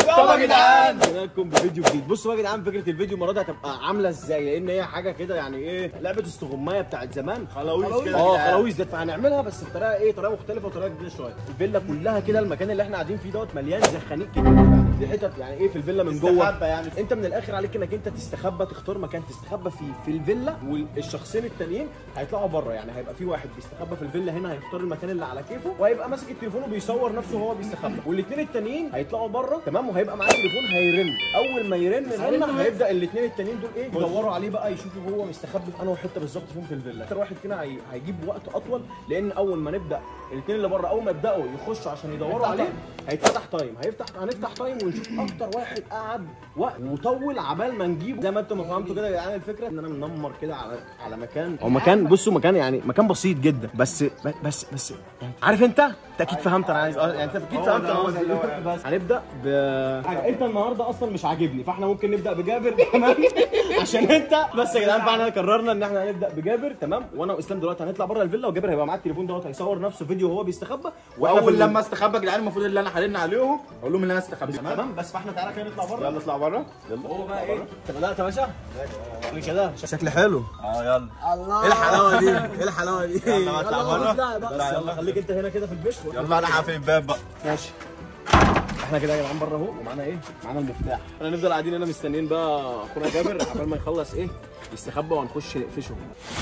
طب يا جدعان لكم بفيديو جديد بصوا يا جدعان فكره الفيديو المره دي هتبقى عامله ازاي لان هي حاجه كده يعني ايه لعبه استغمايه بتاعت زمان خلاويص كده يا اه جدعان. خلاويص ديت فهنعملها بس بطريقه ايه طريقه مختلفه وطريقه جديده شويه الفيلا كلها كده المكان اللي احنا قاعدين فيه دوت مليان زخانيق كده يعني في حتت يعني ايه في الفيلا من جوه تستخبى يعني. انت من الاخر عليك انك انت تستخبى تختار مكان تستخبى فيه في الفيلا والشخصين التانيين هيطلعوا بره يعني هيبقى في واحد بيستخبى في الفيلا هنا هيختار المكان اللي على كيفه وهيبقى ماسك التليفون وبيصور نفسه وهو بيستخبى والاثنين التانيين هيطلعوا بره تمام وهيبقى معاه تليفون هيرن اول ما يرن الرنه هيبدا الاثنين التانيين دول ايه يدوروا عليه بقى يشوفوا هو مستخبي في انهي حته بالظبط فين في الفيلا اكتر واحد فينا هي- هيجيب وقت اطول لان اول ما نبدا الاثنين اللي بره اول ما يبداوا يخشوا عشان يدوروا عليه هيتفتح تايم هيفتح هنفتح تايم ونشوف اكتر واحد قعد وقت وطول عبال ما نجيبه زي ما انتم ما فهمتوا كده يا جدعان الفكره ان انا منمر كده على على مكان هو مكان بصوا مكان يعني مكان بسيط جدا بس بس بس يعني عارف انت انت اكيد فهمت انا عايز اه يعني انت اكيد هو فهمت ده، انا هو قصدي ده اللي هو إيه. يعني. بس هنبدا ب حاجه انت النهارده اصلا مش عاجبني فاحنا ممكن نبدا بجابر تمام عشان انت بس يا جدعان فاحنا قررنا ان احنا هنبدا بجابر تمام وانا واسلام دلوقتي هنطلع بره الفيلا وجابر هيبقى معاه التليفون دوت هيصور نفسه فيديو وهو بيستخبى واحنا في واول ال- لما استخبى يا جدعان المفروض اللي انا حالنا عليهم اقول لهم ان انا استخبيت تمام تمام بس فاحنا تعالى كده نطلع بره يلا اطلع بره يلا هو بقى ايه انت بدات يا باشا قول كده شكل حلو اه يلا ايه الحلاوه دي ايه الحلاوه دي يلا بقى اطلع بره بس يلا خليك انت هنا كده في البيت يلا انا حافي الباب بقى ماشي احنا كده يا جدعان بره اهو ومعانا ايه؟ معانا المفتاح احنا نفضل قاعدين هنا مستنيين بقى اخونا جابر عبال ما يخلص ايه؟ يستخبى وهنخش نقفشه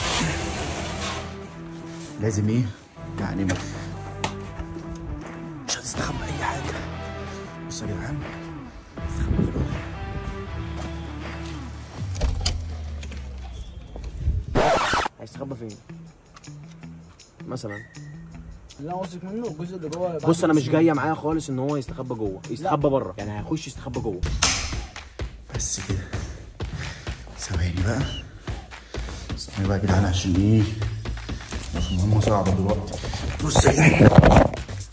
لازم ايه يعني ما مش هتستخبى اي حاجه بصوا يا جدعان استخبى في الأوضة. هيستخبى فين؟ مثلا اللي انا واثق منه الجزء اللي جوه بص انا مش جايه معايا خالص ان هو يستخبى جوه يستخبى بره يعني هيخش يستخبى جوه بس كده ثواني بقى ثواني بقى يا جدعان عشان ايه عشان مهمة صعبة دلوقتي بص يا جدعان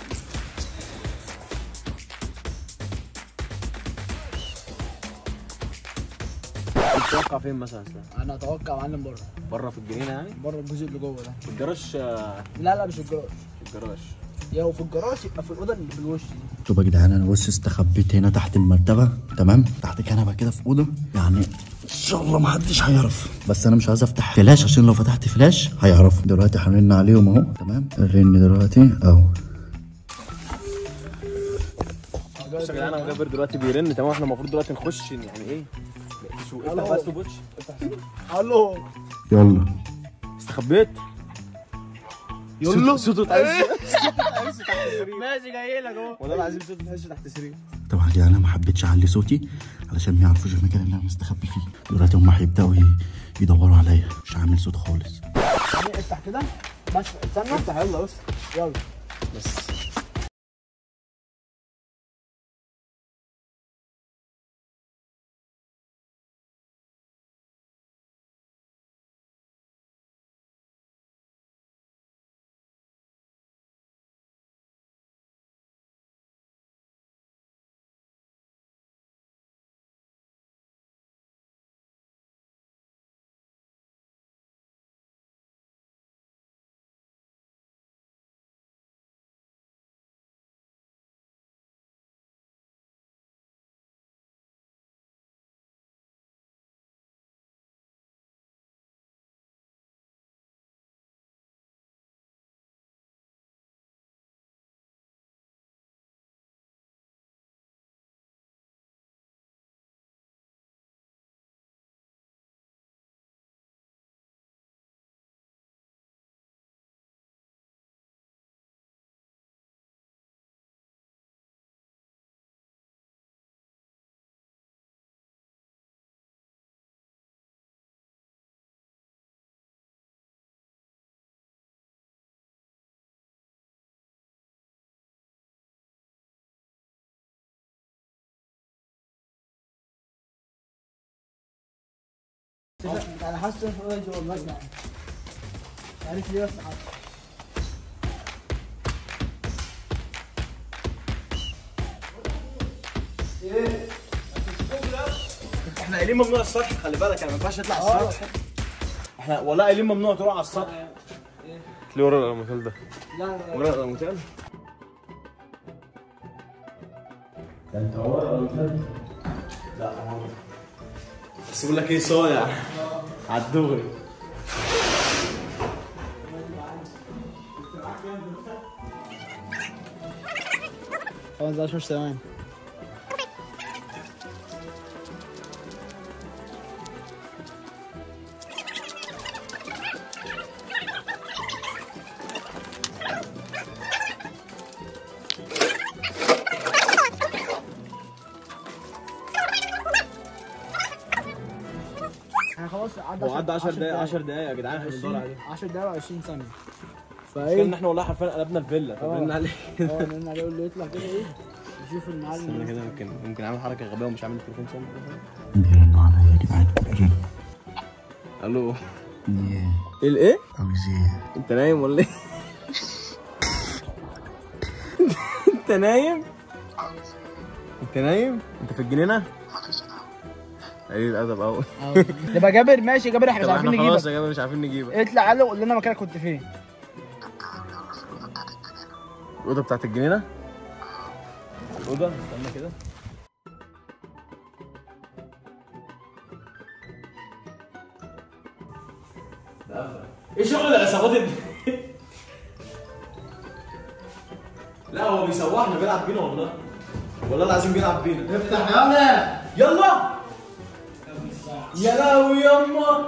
تتوقع فين مثلا يا اسلام؟ انا اتوقع يا معلم بره بره في الجنينه يعني؟ بره الجزء اللي جوه ده في الجراج آه، لا لا مش الجراج في الجراج يا هو في الجراج يبقى في الاوضه اللي بالوش دي شوف يا جدعان انا بص استخبيت هنا تحت المرتبة تمام تحت كنبة كده في أوضة يعني ان شاء الله ما حدش هيعرف بس انا مش عايز افتح فلاش عشان لو فتحت فلاش هيعرفوا دلوقتي هنرن عليهم اهو تمام الرن دلوقتي اهو بص يا جدعان انا جابر دلوقتي بيرن تمام احنا المفروض دلوقتي نخش يعني ايه نقفشه افتح بس وبوتش الو يلا استخبيت يلا. صوته تحس صوته تحس تحت السرير ماشي جاي لك اهو والله العظيم صوته تحس تحت السرير طبعا يا انا ما حبيتش اعلي صوتي علشان ما يعرفوش المكان اللي انا مستخبي فيه دلوقتي هم هيبداوا ي- يدوروا عليا مش عامل صوت خالص يعني افتح كده بس استنى افتح يلا بس يلا بس انا حاسس ان انا جوه المجمع عارف ليه بس حاسس احنا قايلين ممنوع السطح خلي بالك يعني ما ينفعش يطلع السطح احنا والله قايلين ممنوع تروح على السطح ليه ورا الموتيل ده لا لا ورا الموتيل ده انت عمر ولا مش لا عمر بس بقول لك ايه صايع على الدغري خمسة ثواني احنا خلاص عدى هو عدى 10 دقايق 10 دقايق يا جدعان احنا بندور عليه 10 دقايق و20 ثانية كان فايه احنا والله حرفيا قلبنا الفيلا طب اه. رن عليه اه نقول عليه يقول له يطلع كده ايه يشوف استنى المعلم كده ممكن ممكن اعمل حركه غبيه ومش عامل التليفون صامت بيرنوا عليا يا جدعان بيرن الو ياه ايه الايه عاوز ايه انت نايم ولا ايه انت نايم انت نايم انت في الجنينه قليل الادب قوي اه. يبقى جابر ماشي جابر احنا مش طب عارفين احنا خلاص نجيبك يا جماعه مش عارفين نجيبك اطلع قال له قول لنا مكانك كنت فين الاوضه بتاعت الجنينه الاوضه استنى كده ده قفل. ايه شغل العصابات ال- لا هو بيسوحنا بيلعب بينا والله والله العظيم بيلعب بينا افتح يلا يلا يا لهوي يما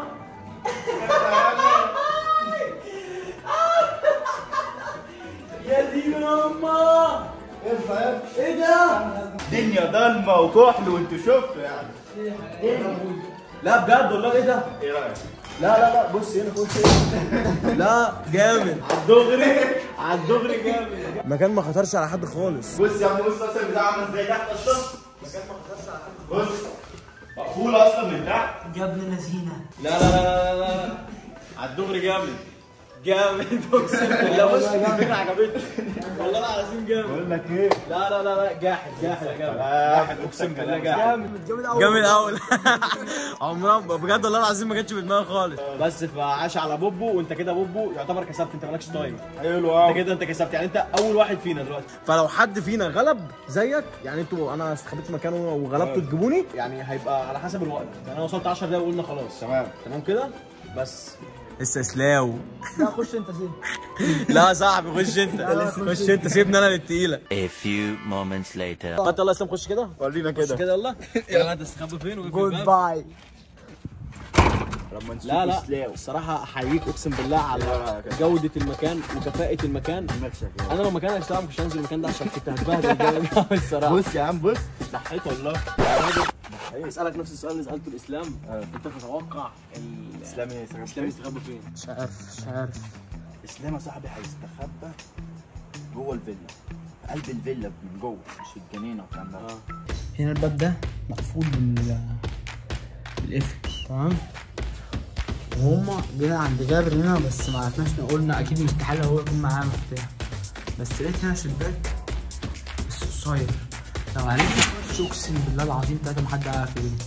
يا دين يما ايه ده الدنيا ضلمه وكحل وانتوا شفتوا يعني لا بجد والله ايه ده ايه رايك؟ لا لا لا بص هنا خش هنا لا جامد على الدغري على الدغري جامد مكان ما خطرش على حد خالص بص يا ابني بص اصلا البتاع عامل ازاي تحت اصلا بص مقفوله اصلا من تحت يا ابن الذين لا لا لا لا لا على الدغري جامد جامد اقسم بالله بص الفكره عجبتني والله العظيم جامد بقول لك ايه لا لا لا لا جاحد جاحد يا جامد جاحد اقسم بالله جاحد جامد جامد قوي جامد قوي عمرها بجد والله العظيم ما جاتش في دماغي خالص بس فعاش على بوبو وانت كده بوبو يعتبر كسبت انت مالكش تايم حلو انت قوي كده انت كسبت يعني انت اول واحد فينا دلوقتي فلو حد فينا غلب زيك يعني انتوا انا استخبيت في مكانه وغلبتوا تجيبوني يعني هيبقى على حسب الوقت يعني انا وصلت 10 دقايق وقلنا خلاص تمام تمام كده بس استسلاو لا خش انت زين لا صاحبي خش انت خش انت سيبني انا للتقيله A few moments later. انت يلا اسلام خش كده ورينا خش كده كده يلا يلا انت تستخبى فين وقفل جود الباب. باي لما نشوف لا لا سلاو الصراحه احييك اقسم بالله على جوده المكان وكفاءه المكان انا لو مكانك صراحه مش هنزل المكان ده عشان كنت هتبهدل جامد قوي الصراحه بص يا عم بص ضحيت والله اسالك نفس السؤال اللي سالته الاسلام انت تتوقع ال- اسلامي الاسلام يستخبى فين؟ مش عارف مش عارف اسلام يا صاحبي هيستخبى جوه الفيلا في قلب الفيلا من جوه مش في الجنينه والكلام ده هنا الباب ده مقفول بال بالقفل تمام وهما جينا عند جابر هنا بس ما عرفناش قلنا اكيد مستحيل هو يكون معاه مفتاح بس لقيت هنا شباك بس قصير لو عرفت تخش اقسم بالله العظيم تلاته ما حد عارف ايه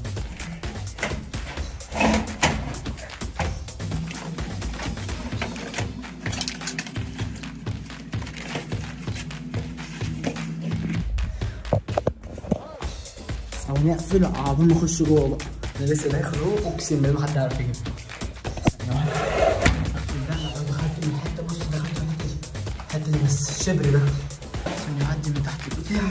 ثواني اقفل عقبال ما اخش جوه بقى انا لسه داخل اهو اقسم بالله ما حد عارف يجيب ثانية واحدة. اقفل ده انا دخلت من حته بص دخلت من الحته دي الحته دي بس الشبر ده ثانية اعدي من تحت البتاع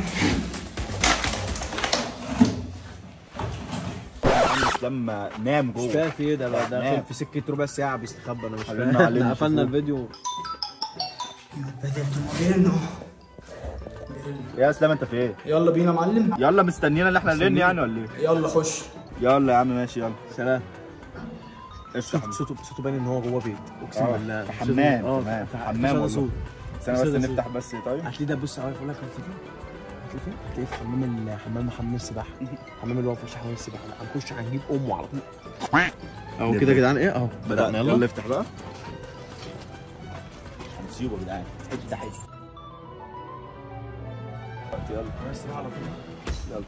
اسلام نام مش جوه فاهم في ايه ده بقى نعم. داخل في سكه ربع ساعه بيستخبى انا مش حبيبنا فاهم علينا احنا قفلنا نشوفوه. الفيديو بدأت مبينه يا اسلام انت في ايه يلا بينا يا معلم يلا مستنينا ان احنا نرن يعني ولا ايه يلا خش يلا يا عم ماشي يلا سلام افتح صوته صوته صوته باين ان هو جوه بيت اقسم آه، بالله في حمام، اه تمام، في في حمام حمام والله والله. استنى بس استنى نفتح بس طيب هتلاقيه ده بص عارف اقول لك هتلاقيه فين؟ هتلاقيه فين؟ هتلاقيه في حمام ال- حمام حمام السباحه حمام اللي هو في وش حمام السباحه هنخش هنجيب امه على طول اهو كده يا جدعان ايه اهو بدأنا يلا يلا افتح بقى هنسيبه يا جدعان حته حته يلا بس على طول يلا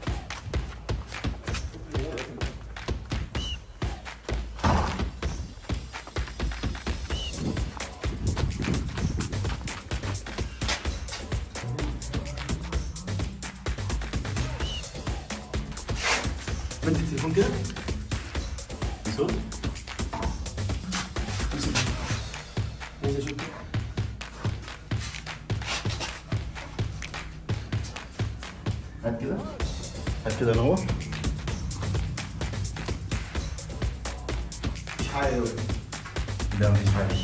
امسك التليفون كده صوت عايز اشوف هات كده هات كده نور مش حاجه قوي لا مفيش حاجه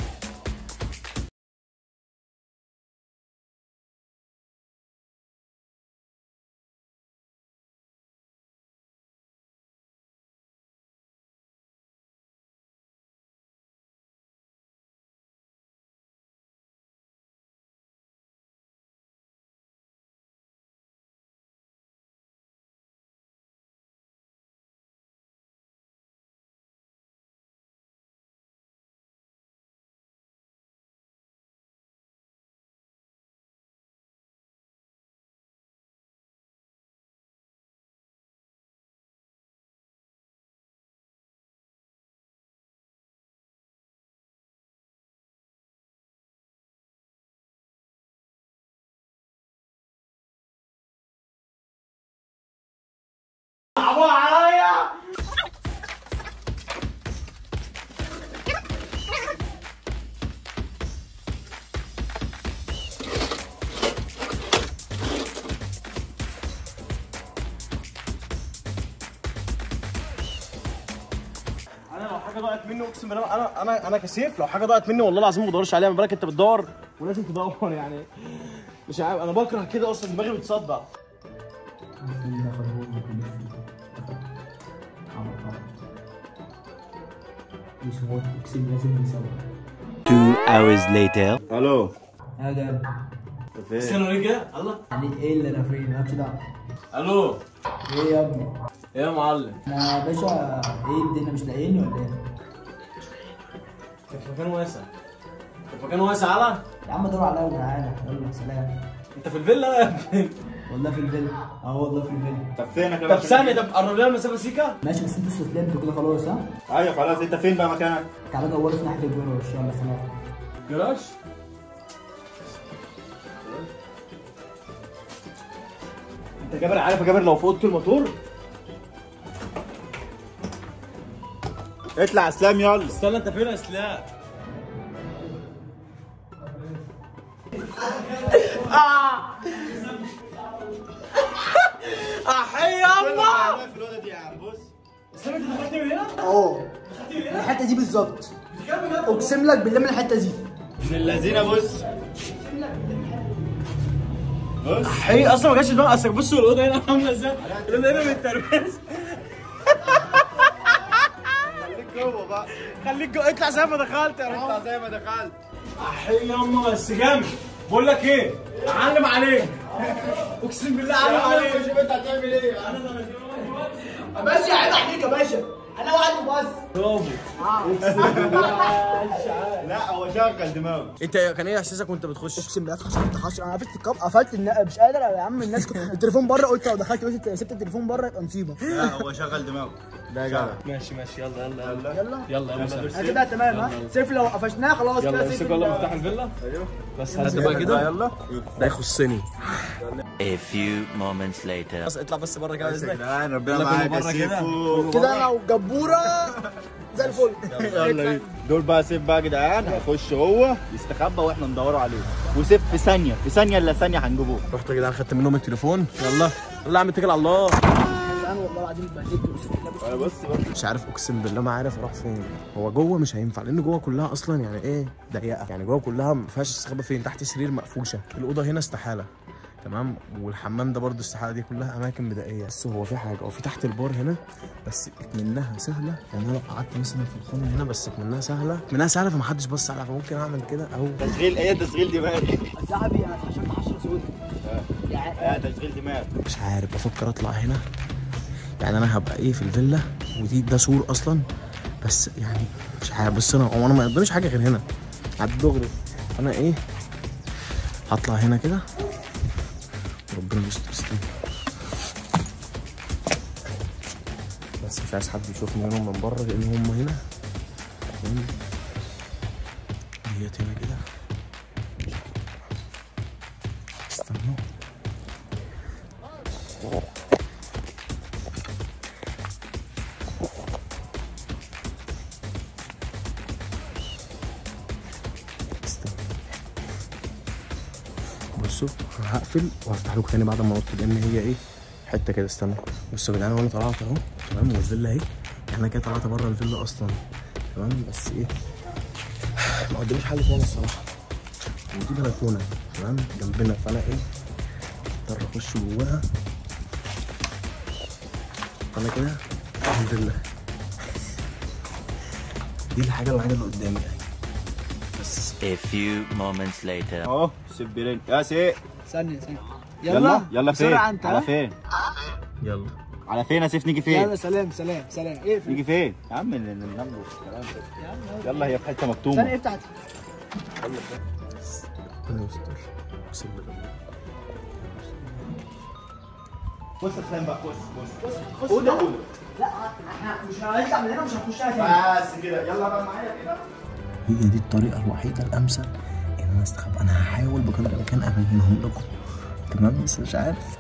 عبوا عليا انا لو حاجه ضاعت مني اقسم بالله انا انا انا كسيف لو حاجه ضاعت مني والله العظيم ما بدورش عليها ما بالك انت بتدور ولازم تدور يعني مش عارف انا بكره كده اصلا دماغي بتصدع مش هو اقسم لازم بيسوي Two hours later. الو يا جاب فين استنى اوريك كده الله يعني ايه اللي انا فين مالكش دعوه الو ايه يا ابني ايه يا معلم انا يا باشا ايه الدنيا مش لاقيني ولا ايه كان في مكان واسع كان في مكان واسع على يا عم دور عليا وتعالى يلا سلام انت في الفيلا يا ابني والله في الفيلا اه والله في الفيلا طب فينك يا طب باشا؟ ثانيه طب قرب لنا المسافه سيكا ماشي بس انت استسلمت كده خلاص ها ايوه خلاص انت فين بقى مكانك؟ تعالى دوري في ناحيه الجراج يلا سلام جراج انت جابر عارف يا جابر لو في اوضه الموتور اطلع اسلام يلا استنى انت فين يا اسلام احي يابا في الاوضه دي يا عم بص استنى انت دخلت من هنا اه من الحته دي بالظبط اقسم لك بالله من الحته دي ابن اللذينه بص بص حي اصلا ما جاش في دماغي اصل بصوا الاوضه هنا عامله ازاي الاوضه هنا متربس خليك جوه بقى خليك جو اطلع زي ما دخلت يا اطلع رب زي ما دخلت احي ياما بس جامد بقول لك ايه اعلم عليك اقسم بالله اعلم عليك شوف انت هتعمل ايه يا باشا عيب عليك يا باشا انا واحد بس برافو لا هو شغل دماغه انت كان ايه احساسك وانت بتخش اقسم بالله اتخشبت حشر انا قفلت الكاب قفلت الن- مش قادر يا عم الناس ك- التليفون بره قلت لو دخلت قلت سبت التليفون بره يبقى مصيبه لا هو شغل دماغه ده جدع ماشي ماشي يلا يلا يلا يلا يلا يا مسافر انا كده تمام ها سيف لو قفشناه خلاص يلا كده امسك سيف والله ال- مفتاح الفيلا ايوه بس هات بقى كده يلا ده يخصني A few moments later. بس اطلع بس بره كده يا باذنك جدعان ربنا يلا معاك كله يا بره كده. سيفو كده انا وجبوره زي الفل يلا بينا. دول بقى سيف بقى يا جدعان هيخش هو يستخبى واحنا ندوروا عليه وسيف في ثانيه في ثانيه الا ثانيه هنجيبوه رحت يا جدعان خدت منهم التليفون يلا يلا يا عم اتكل على الله انا والله العظيم اتبهدلت بس بص بص مش عارف اقسم بالله ما عارف اروح فين هو جوه مش هينفع لان جوه كلها اصلا يعني ايه ضيقه يعني جوه كلها ما فيهاش استخبى فين تحت سرير مقفوشه الاوضه هنا استحاله تمام والحمام ده برضو استحاله دي كلها اماكن بدائيه بس هو في حاجه هو في تحت البار هنا بس منها سهله يعني انا لو قعدت مثلا في الخان هنا بس منها سهله منها سهله فمحدش بص عليها فممكن اعمل كده او تشغيل ايه تشغيل دماغ صاحبي انا اتخشبت حشره سوداء يعني اه تشغيل دماغ مش عارف بفكر اطلع هنا يعني انا هبقى ايه في الفيلا ودي ده سور اصلا بس يعني مش عارف بس انا هو انا ما قداميش حاجه غير هنا على الدغري انا ايه هطلع هنا كده ربنا يستر يستر بس مش عايز حد يشوفني منهم من بره لان هم هنا هم ديت هنا كده استنوا بصوا انا هقفل وهفتح لكم تاني بعد ما انط لان هي ايه حته كده استنى بصوا يا جدعان وانا طلعت اهو تمام والفيلا اهي احنا كده طلعت بره الفيلا اصلا تمام بس ايه ما قداميش حل تاني الصراحه ودي بلكونه تمام جنبنا فانا ايه اضطر اخش جواها فانا كده الحمد لله دي الحاجه الوحيده اللي قدامي يعني بس A few moments later. اهو سبرين يا سي ثانيه ثانيه يلا يلا فين بسرعه انت على ها؟ فين يلا على فين يا سيف نيجي يلا فين سلام سلام سلام ايه في نيجي فين يا عم ن- ن- ننام له الكلام ده. يلا هي في حته مكتومه ثانيه افتح ربنا يستر اقسم بالله بص يا اسلام بقى بص بص خش ده لا احنا مش هنطلع من هنا مش هنخشها تاني بس كده يلا بقى معايا كده هي دي الطريقه الوحيده الامثل ان انا استخبى انا هحاول بقدر الامكان ابينهم لكم تمام بس مش عارف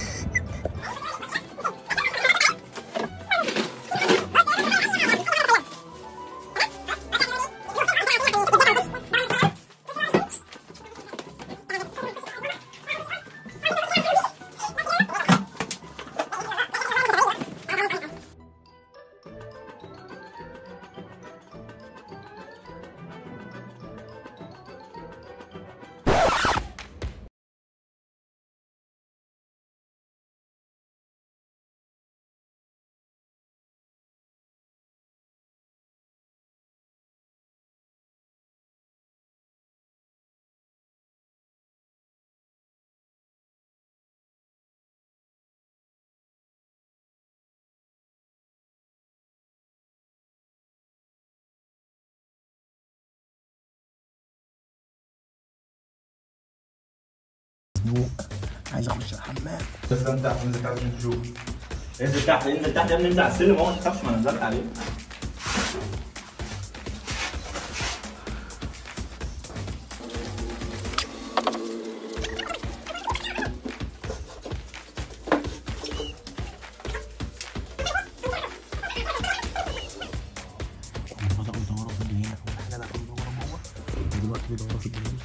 مزنوق عايز اخش الحمام بس ده انت عشان نزلت عشان تشوف انزل تحت انزل تحت يا ابني انزل على السلم اهو ما تخافش ما نزلت عليه هم بدأوا يدوروا في الجنينة أول حاجة لقوا يدوروا جوه ودلوقتي بيدوروا في الجنينة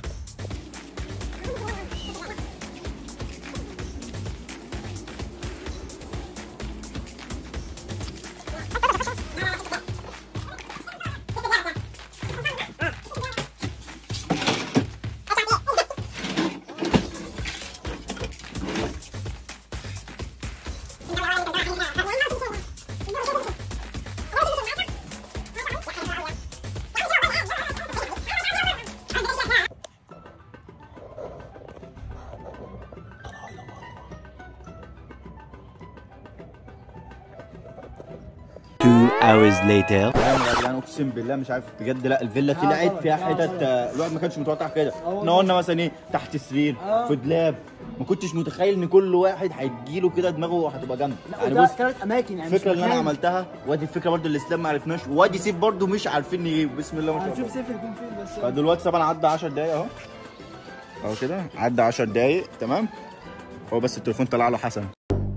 Two hours later. يا جدعان اقسم بالله مش عارف بجد لا الفيلا طلعت فيها حتت آه، الواحد ما كانش متوقع كده احنا قلنا مثلا ايه تحت سرير في دولاب ما كنتش متخيل ان كل واحد هيجيله كده دماغه هتبقى جامده يعني ده بص ثلاث اماكن يعني مش الفكره اللي انا مكان. عملتها وادي الفكره برضو اللي اسلام ما عرفناش وادي سيف برضو مش عارفين نجيب بسم الله ما شاء الله هنشوف سيف يكون فين بس فدلوقتي طبعا عدى 10 دقايق اهو اهو كده عدى 10 دقايق تمام هو بس التليفون طلع له حسن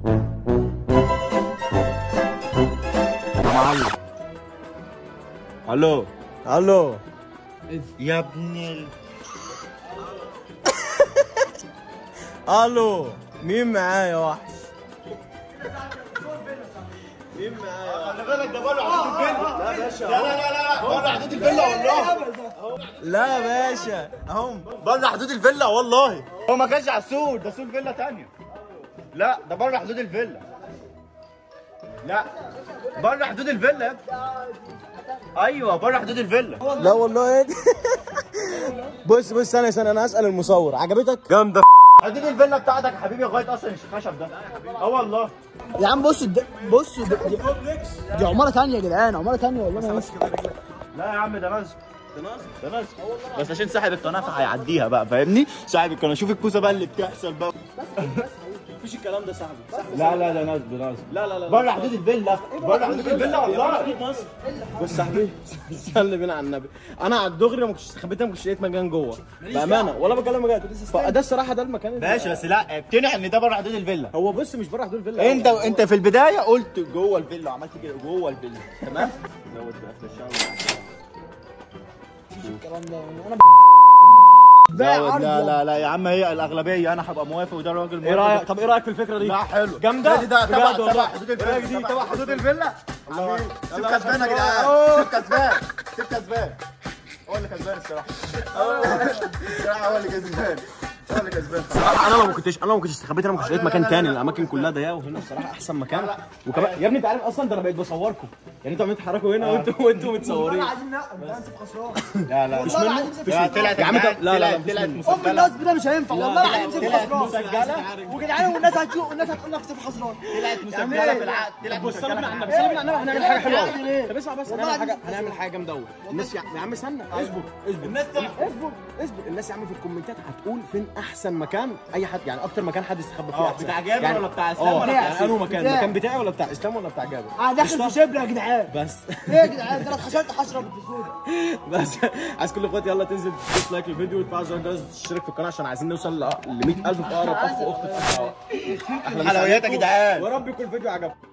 يا معلم الو الو يا ابن ال... الو مين معايا يا وحش خلي بالك ده بره حدود الفيلا لا باشا لا لا لا لا بره حدود الفيلا والله لا يا باشا اهم بره حدود الفيلا والله هو ما كانش على السور ده سور فيلا تانية لا ده بره حدود الفيلا لا بره حدود الفيلا يا ابني ايوه بره حدود الفيلا لا والله ايه بص بص ثانية ثانية انا هسأل المصور عجبتك؟ جامدة حدود الفيلا بتاعتك يا حبيبي لغايه اصلا الخشب ده اه والله يا عم بص الد- بص دي, دي, دي عماره ثانيه يا جدعان عماره ثانيه والله ما ناسي لا يا عم ده نصب ده نصب ده نصب بس عشان صاحب القناه فهيعديها بقى فاهمني صاحب القناه شوف الكوسه بقى اللي بتحصل بقى مفيش الكلام ده صاحبي لا لا ده نصب ده نصب لا لا لا بره حدود الفيلا بره حدود الفيلا والله بص صاحبي صلي بينا على النبي انا على الدغري ما كنتش استخبيت ما كنتش لقيت مكان جوه بامانه ولا بكلم بجد فده الصراحه ده المكان اللي- ماشي بس لا اقتنع ان ده بره حدود الفيلا هو بص مش بره حدود الفيلا انت انت في البدايه قلت جوه الفيلا وعملت كده جوه الفيلا تمام زود في اخر الشهر الكلام ده انا باع لا عرض لا لا لا يا عم هي الاغلبيه انا هبقى موافق وده راجل ايه موافق رايك طب ايه رايك في الفكره دي لا حلو جامده دي ده تبع بجد والله. تبع حدود الفيلا إيه دي تبع حدود الفيلا سيب كسبان يا أوه. جدعان سيب كسبان سيب كسبان هو اللي كسبان الصراحه الصراحه هو اللي كسبان هو اللي كسبان صراحة انا لو ما كنتش انا لو ما كنتش استخبيت انا ما كنتش لقيت مكان تاني الاماكن كلها ضيقه وهنا الصراحه احسن مكان وكمان يا ابني انت عارف اصلا ده انا بقيت بصوركم يعني انتوا عمالين تتحركوا هنا وانتوا وانتوا متصورين عايزين نقل ده انت خسران لا لا مش والله منه العظيم لا طلعت يا عم طب- لا، لا، لا، طلعت طلعت ام مسجله الناس ده مش هينفع والله العظيم سيف طلعت خسران مسجله وجدعان والناس هتشوف والناس هتقول لك سيف خسران طلعت مسجله في العقد طلعت بص صلي مسجله على في النبي صلي على النبي هنعمل حاجه حلوه هعمل ايه؟ قوي طب اسمع بس والله هنعمل حاجه العظيم هنعمل حاجه جامده قوي الناس يا يا عم استنى اصبر اصبر الناس تعرف اصبر اصبر الناس يا عم في الكومنتات هتقول فين احسن مكان اي حد يعني اكتر مكان حد يستخبى فيه اه، احسن بتاع جابر يعني ولا بتاع اسلام اه ولا بتاع يعني انه مكان بتاع. المكان بتاعي ولا بتاع اسلام ولا بتاع جابر انا داخل في شبر يا جدعان بس ايه يا جدعان ده انا اتحشرت حشره بنت سودا بس عايز كل اخواتي يلا تنزل تدوس لايك للفيديو وتفعل زر الجرس وتشترك في القناه عشان عايزين نوصل ل 100000 في اقرب اخ واخت في الدعوه حلويات يا جدعان ورب يكون الفيديو عجبكم